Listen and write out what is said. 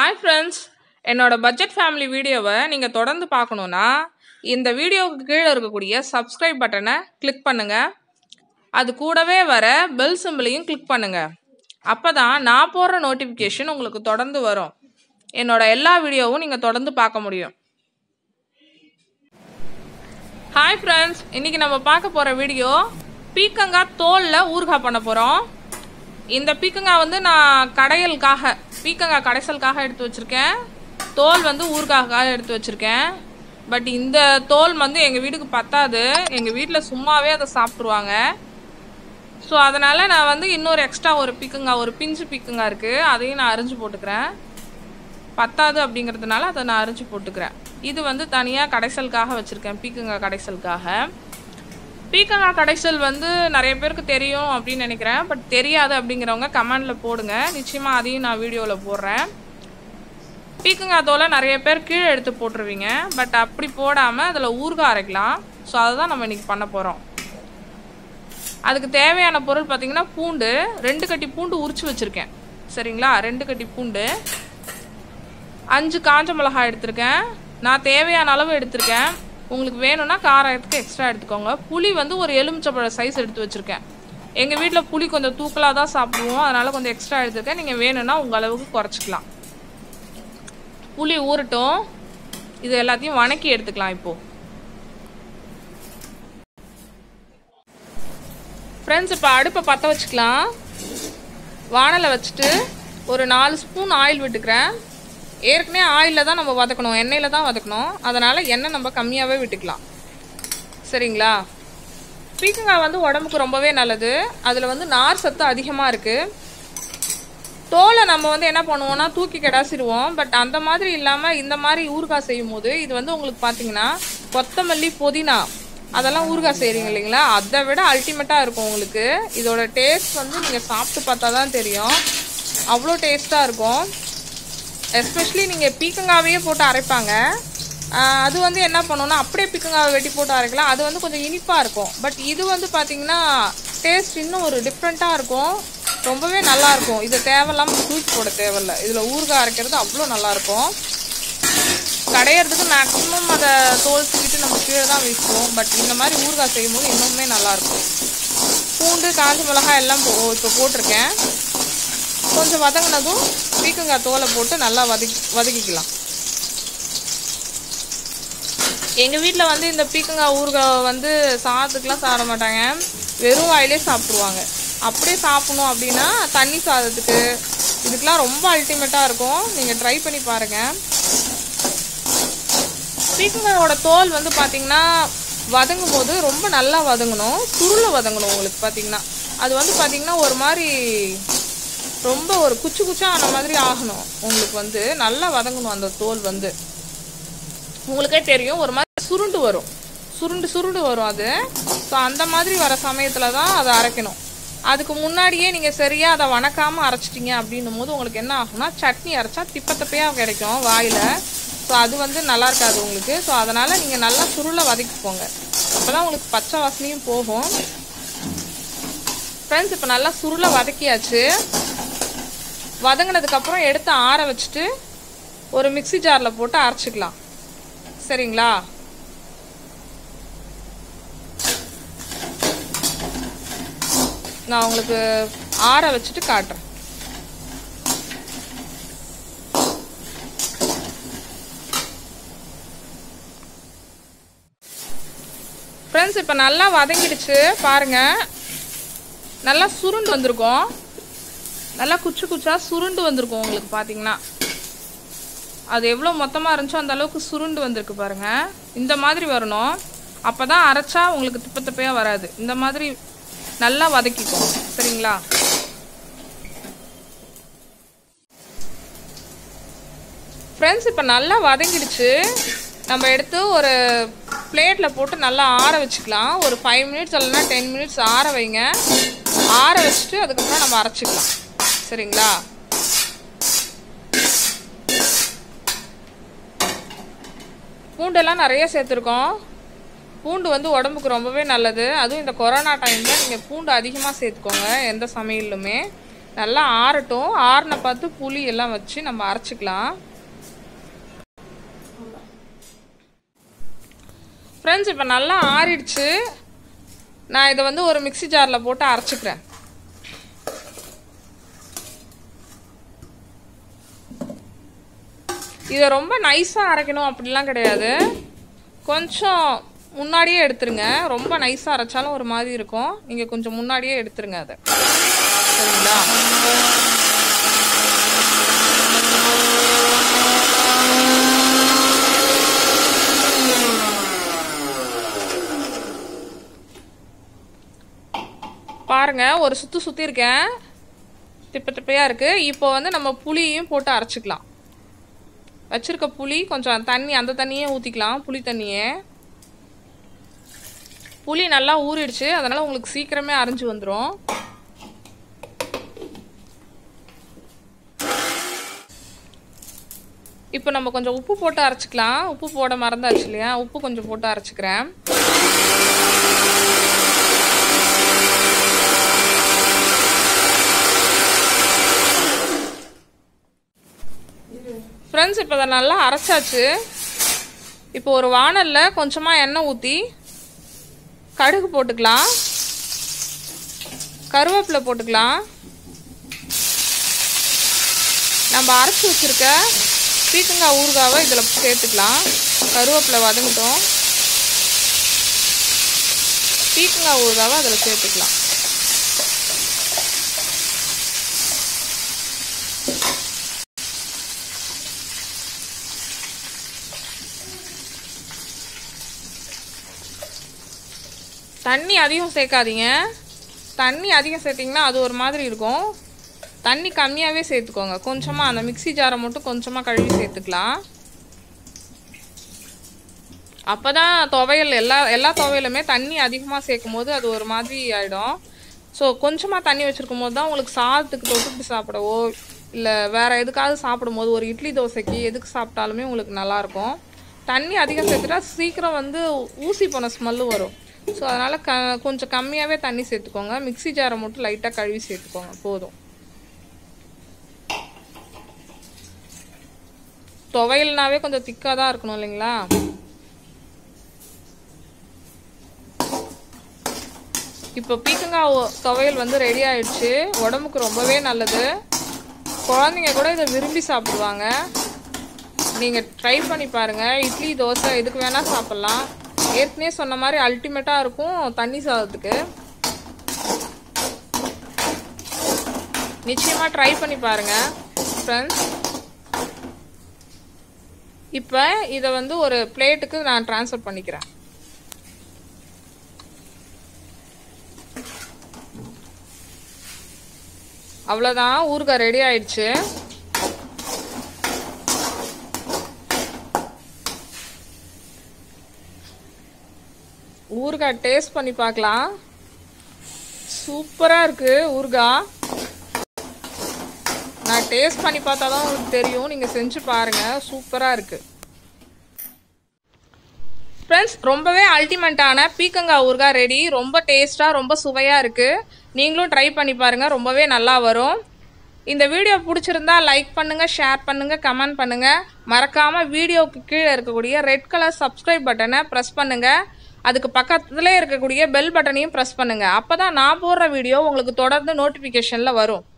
hi friends என்னோட budget family வீடியோவை நீங்கள் தொடர்ந்து பார்க்கணுன்னா இந்த வீடியோவுக்கு கீழே இருக்கக்கூடிய சப்ஸ்கிரைப் பட்டனை கிளிக் பண்ணுங்கள் அது கூடவே வர பெல் சிம்பிளையும் கிளிக் பண்ணுங்கள் அப்போ தான் நான் போடுற நோட்டிஃபிகேஷன் உங்களுக்கு தொடர்ந்து வரும் என்னோட எல்லா வீடியோவும் நீங்கள் தொடர்ந்து பார்க்க முடியும் ஹாய் ஃப்ரெண்ட்ஸ் இன்றைக்கி நம்ம பார்க்க போகிற வீடியோ பீக்கங்காய் தோலில் ஊறுகாய் பண்ண போகிறோம் இந்த பீக்கங்காய் வந்து நான் கடையலுக்காக பீக்கங்காய் கடைசலுக்காக எடுத்து வச்சுருக்கேன் தோல் வந்து ஊறுகாய்க்காக எடுத்து வச்சுருக்கேன் பட் இந்த தோல் வந்து எங்கள் வீட்டுக்கு பத்தாது எங்கள் வீட்டில் சும்மாவே அதை சாப்பிட்ருவாங்க ஸோ அதனால் நான் வந்து இன்னொரு எக்ஸ்ட்ரா ஒரு பீக்கங்காய் ஒரு பிஞ்சு பீக்கங்காய் இருக்குது அதையும் நான் அரிஞ்சு போட்டுக்கிறேன் பத்தாது அப்படிங்கிறதுனால அதை நான் அரிஞ்சு போட்டுக்கிறேன் இது வந்து தனியாக கடைசலுக்காக வச்சுருக்கேன் பீக்கங்காய் கடைசலுக்காக பீக்கங்காய் கடைசல் வந்து நிறைய பேருக்கு தெரியும் அப்படின்னு நினைக்கிறேன் பட் தெரியாது அப்படிங்கிறவங்க கமெண்டில் போடுங்க நிச்சயமாக அதையும் நான் வீடியோவில் போடுறேன் பீக்கங்காய் தோலை நிறைய பேர் கீழே எடுத்து போட்டுருவீங்க பட் அப்படி போடாமல் அதில் ஊறுகாய் அரைக்கலாம் ஸோ அதை தான் நம்ம இன்றைக்கி பண்ண போகிறோம் அதுக்கு தேவையான பொருள் பார்த்திங்கன்னா பூண்டு ரெண்டு கட்டி பூண்டு உரிச்சு வச்சுருக்கேன் சரிங்களா ரெண்டு கட்டி பூண்டு அஞ்சு காஞ்ச மிளகாய் எடுத்திருக்கேன் நான் தேவையான அளவு எடுத்திருக்கேன் உங்களுக்கு வேணும்னா காரத்துக்கு எக்ஸ்ட்ரா எடுத்துக்கோங்க புளி வந்து ஒரு எலுமிச்சப்பழ சைஸ் எடுத்து வச்சுருக்கேன் எங்கள் வீட்டில் புளி கொஞ்சம் தூக்கலாக தான் சாப்பிடுவோம் அதனால் கொஞ்சம் எக்ஸ்ட்ரா எடுத்துருக்கேன் நீங்கள் வேணும்னா உங்கள் அளவுக்கு குறைச்சிக்கலாம் புளி ஊறட்டும் இது எல்லாத்தையும் வணக்கி எடுத்துக்கலாம் இப்போது ஃப்ரெண்ட்ஸ் இப்போ அடுப்பை பற்ற வச்சுக்கலாம் வானலை வச்சுட்டு ஒரு நாலு ஸ்பூன் ஆயில் விட்டுக்கிறேன் ஏற்கனவே ஆயிலில் தான் நம்ம வதக்கணும் எண்ணெயில் தான் வதக்கணும் அதனால் எண்ணெய் நம்ம கம்மியாகவே விட்டுக்கலாம் சரிங்களா பீக்கங்காய் வந்து உடம்புக்கு ரொம்பவே நல்லது அதில் வந்து நார் சத்து அதிகமாக இருக்குது தோலை நம்ம வந்து என்ன பண்ணுவோம்னா தூக்கி கிடாசிடுவோம் பட் அந்த மாதிரி இல்லாமல் இந்த மாதிரி ஊறுகாய் செய்யும் போது இது வந்து உங்களுக்கு பார்த்தீங்கன்னா கொத்தமல்லி புதினா அதெல்லாம் ஊறுகாய் செய்கிறீங்க இல்லைங்களா அதை விட அல்டிமேட்டாக இருக்கும் உங்களுக்கு இதோட டேஸ்ட் வந்து நீங்கள் சாப்பிட்டு பார்த்தா தான் தெரியும் அவ்வளோ டேஸ்ட்டாக இருக்கும் எஸ்பெஷலி நீங்கள் பீக்கங்காவையே போட்டு அரைப்பாங்க அது வந்து என்ன பண்ணணும்னா அப்படியே பீக்கங்காவை வெட்டி போட்டு அரைக்கலாம் அது வந்து கொஞ்சம் இனிப்பாக இருக்கும் பட் இது வந்து பார்த்திங்கன்னா டேஸ்ட் இன்னும் ஒரு டிஃப்ரெண்ட்டாக இருக்கும் ரொம்பவே நல்லாயிருக்கும் இதை தேவையில்லாமல் தூக்கி போட தேவையில்ல இதில் ஊறுகாய் அரைக்கிறது அவ்வளோ நல்லாயிருக்கும் கடையிறதுக்கு மேக்ஸிமம் அதை தோல் சீக்கிட்டு நம்ம கீழே தான் வீசுவோம் பட் இந்த மாதிரி ஊறுகாய் செய்யும்போது இன்னுமே நல்லாயிருக்கும் பூண்டு காஞ்ச மிளகாய் எல்லாம் இப்போ போட்டிருக்கேன் கொஞ்சம் வதங்கினதும் பீக்கங்காய் தோலை போட்டு நல்லா வதக்கி வதக்கிக்கலாம் எங்கள் வீட்டில் வந்து இந்த பீக்கங்காய் ஊறுகாய் வந்து சாதத்துக்குலாம் சாப்பிட மாட்டாங்க வெறும் வாயிலே சாப்பிட்ருவாங்க அப்படியே சாப்பிடணும் அப்படின்னா தண்ணி சாதத்துக்கு இதுக்கெலாம் ரொம்ப அல்டிமேட்டாக இருக்கும் நீங்கள் ட்ரை பண்ணி பாருங்கள் பீக்கங்காயோட தோல் வந்து பார்த்திங்கன்னா வதங்கும் போது ரொம்ப நல்லா வதங்கணும் சுருளை வதங்கணும் உங்களுக்கு பார்த்திங்கன்னா அது வந்து பார்த்திங்கன்னா ஒரு மாதிரி ரொம்ப ஒரு குச்சு குச்சா ஆன மாதிரி ஆகணும் உங்களுக்கு வந்து நல்லா வதங்கணும் அந்த தோல் வந்து உங்களுக்கே தெரியும் ஒரு மாதிரி சுருண்டு வரும் சுருண்டு சுருண்டு வரும் அது ஸோ அந்த மாதிரி வர சமயத்தில் தான் அதை அரைக்கணும் அதுக்கு முன்னாடியே நீங்கள் சரியாக அதை வணக்காமல் அரைச்சிட்டிங்க அப்படின்னும் போது உங்களுக்கு என்ன ஆகும்னா சட்னி அரைச்சா திப்பத்தப்பையாக கிடைக்கும் வாயில் ஸோ அது வந்து நல்லா இருக்காது உங்களுக்கு ஸோ அதனால் நீங்கள் நல்லா சுருளை வதக்கிக்கோங்க அப்போ தான் உங்களுக்கு பச்சை வாசனையும் போகும் ஃப்ரெண்ட்ஸ் இப்போ நல்லா சுருளை வதக்கியாச்சு வதங்கினதுக்கப்புறம் எடுத்து ஆற வச்சுட்டு ஒரு மிக்சி ஜாரில் போட்டு அரைச்சிக்கலாம் சரிங்களா நான் உங்களுக்கு ஆற வச்சுட்டு காட்டுறேன் ஃப்ரெண்ட்ஸ் இப்போ நல்லா வதங்கிடுச்சு பாருங்கள் நல்லா சுருண்டு வந்திருக்கும் நல்லா குச்சு குச்சா சுருண்டு வந்திருக்கும் உங்களுக்கு பார்த்தீங்கன்னா அது எவ்வளோ மொத்தமாக இருந்துச்சோ அந்த அளவுக்கு சுருண்டு வந்திருக்கு பாருங்கள் இந்த மாதிரி வரணும் அப்போ தான் அரைச்சா உங்களுக்கு திப்ப திப்பையாக வராது இந்த மாதிரி நல்லா வதக்கிக்கும் சரிங்களா ஃப்ரெண்ட்ஸ் இப்போ நல்லா வதங்கிடுச்சு நம்ம எடுத்து ஒரு பிளேட்டில் போட்டு நல்லா ஆற வச்சுக்கலாம் ஒரு ஃபைவ் மினிட்ஸ் இல்லைன்னா டென் மினிட்ஸ் ஆற வைங்க ஆற வச்சுட்டு அதுக்கப்புறம் நம்ம அரைச்சிக்கலாம் சரிங்களா பூண்டெல்லாம் நிறைய சேர்த்துருக்கோம் பூண்டு வந்து உடம்புக்கு ரொம்பவே நல்லது அதுவும் இந்த கொரோனா டைமில் நீங்கள் பூண்டு அதிகமாக சேர்த்துக்கோங்க எந்த சமையல்லுமே நல்லா ஆறட்டும் ஆறின பார்த்து புளி எல்லாம் வச்சு நம்ம அரைச்சிக்கலாம் ஃப்ரெண்ட்ஸ் இப்போ நல்லா ஆறிடுச்சு நான் இதை வந்து ஒரு மிக்ஸி ஜாரில் போட்டு அரைச்சிக்கிறேன் இதை ரொம்ப நைஸாக அரைக்கணும் அப்படிலாம் கிடையாது கொஞ்சம் முன்னாடியே எடுத்துருங்க ரொம்ப நைஸாக அரைச்சாலும் ஒரு மாதிரி இருக்கும் நீங்கள் கொஞ்சம் முன்னாடியே எடுத்துருங்க அதை சரிங்களா பாருங்க ஒரு சுத்து சுத்தி இருக்கேன் திப்ப திப்பையா இருக்கு இப்போ வந்து நம்ம புளியையும் போட்டு அரைச்சிக்கலாம் வச்சிருக்க புளி கொஞ்சம் தண்ணி அந்த தண்ணியே ஊற்றிக்கலாம் புளி தண்ணியே புளி நல்லா ஊறிடுச்சு அதனால உங்களுக்கு சீக்கிரமே அரைஞ்சு வந்துடும் இப்போ நம்ம கொஞ்சம் உப்பு போட்டு அரைச்சிக்கலாம் உப்பு போட மறந்தாச்சு இல்லையா உப்பு கொஞ்சம் போட்டு அரைச்சிக்கிறேன் ஃப்ரெண்ட்ஸ் இப்போ அதை நல்லா அரைச்சாச்சு இப்போ ஒரு வானலில் கொஞ்சமாக எண்ணெய் ஊற்றி கடுகு போட்டுக்கலாம் கருவேப்பிலை போட்டுக்கலாம் நம்ம அரைச்சி வச்சுருக்க பீக்கங்காய் ஊறுகாவை இதில் சேர்த்துக்கலாம் கருவேப்பிலை வதங்கட்டும் பீக்கங்காய் ஊறுகாவை அதில் சேர்த்துக்கலாம் தண்ணி அதிகம் சேர்க்காதீங்க தண்ணி அதிகம் சேர்த்திங்கன்னா அது ஒரு மாதிரி இருக்கும் தண்ணி கம்மியாகவே சேர்த்துக்கோங்க கொஞ்சமாக அந்த மிக்ஸி ஜாரை மட்டும் கொஞ்சமாக கழுவி சேர்த்துக்கலாம் அப்போ தான் துவையல் எல்லா எல்லா துவையலுமே தண்ணி அதிகமாக சேர்க்கும் போது அது ஒரு மாதிரி ஆகிடும் ஸோ கொஞ்சமாக தண்ணி வச்சுருக்கும் போது தான் உங்களுக்கு சாதத்துக்கு தொட்டுட்டு சாப்பிடவோ இல்லை வேறு எதுக்காவது சாப்பிடும்போது ஒரு இட்லி தோசைக்கு எதுக்கு சாப்பிட்டாலுமே உங்களுக்கு நல்லாயிருக்கும் தண்ணி அதிகம் சேர்த்துட்டா சீக்கிரம் வந்து ஊசி போன ஸ்மெல்லு வரும் ஸோ அதனால் க கொஞ்சம் கம்மியாகவே தண்ணி சேர்த்துக்கோங்க மிக்ஸி ஜாரை மட்டும் லைட்டாக கழுவி சேர்த்துக்கோங்க போதும் துவையல்னாவே கொஞ்சம் திக்காக தான் இருக்கணும் இல்லைங்களா இப்போ பீக்கங்காய் ஒ- துவையல் வந்து ரெடி ஆயிடுச்சு உடம்புக்கு ரொம்பவே நல்லது குழந்தைங்க கூட இதை விரும்பி சாப்பிடுவாங்க நீங்கள் ட்ரை பண்ணி பாருங்கள் இட்லி தோசை எதுக்கு வேணால் சாப்பிட்லாம் ஏற்கனவே சொன்ன மாதிரி அல்டிமேட்டாக இருக்கும் தண்ணி சாதத்துக்கு நிச்சயமாக ட்ரை பண்ணி பாருங்கள் ஃப்ரெண்ட்ஸ் இப்போ இதை வந்து ஒரு பிளேட்டுக்கு நான் ட்ரான்ஸ்ஃபர் பண்ணிக்கிறேன் அவ்வளோதான் ஊறுகாய் ரெடி ஆயிடுச்சு ஊறுகாய் டேஸ்ட் பண்ணி பார்க்கலாம் சூப்பராக இருக்குது ஊறுகாய் நான் டேஸ்ட் பண்ணி பார்த்தா தான் உங்களுக்கு தெரியும் நீங்கள் செஞ்சு பாருங்கள் சூப்பராக இருக்குது ஃப்ரெண்ட்ஸ் ரொம்பவே அல்டிமேட்டான பீக்கங்காய் ஊறுகாய் ரெடி ரொம்ப டேஸ்ட்டாக ரொம்ப சுவையாக இருக்குது நீங்களும் ட்ரை பண்ணி பாருங்கள் ரொம்பவே நல்லா வரும் இந்த வீடியோ பிடிச்சிருந்தா லைக் பண்ணுங்கள் ஷேர் பண்ணுங்கள் கமெண்ட் பண்ணுங்கள் மறக்காமல் வீடியோவுக்கு கீழே இருக்கக்கூடிய ரெட் கலர் சப்ஸ்கிரைப் பட்டனை ப்ரெஸ் பண்ணுங்கள் அதுக்கு பக்கத்துலேயே இருக்கக்கூடிய பெல் பட்டனையும் ப்ரெஸ் பண்ணுங்கள் அப்போ தான் நான் போடுற வீடியோ உங்களுக்கு தொடர்ந்து நோட்டிஃபிகேஷனில் வரும்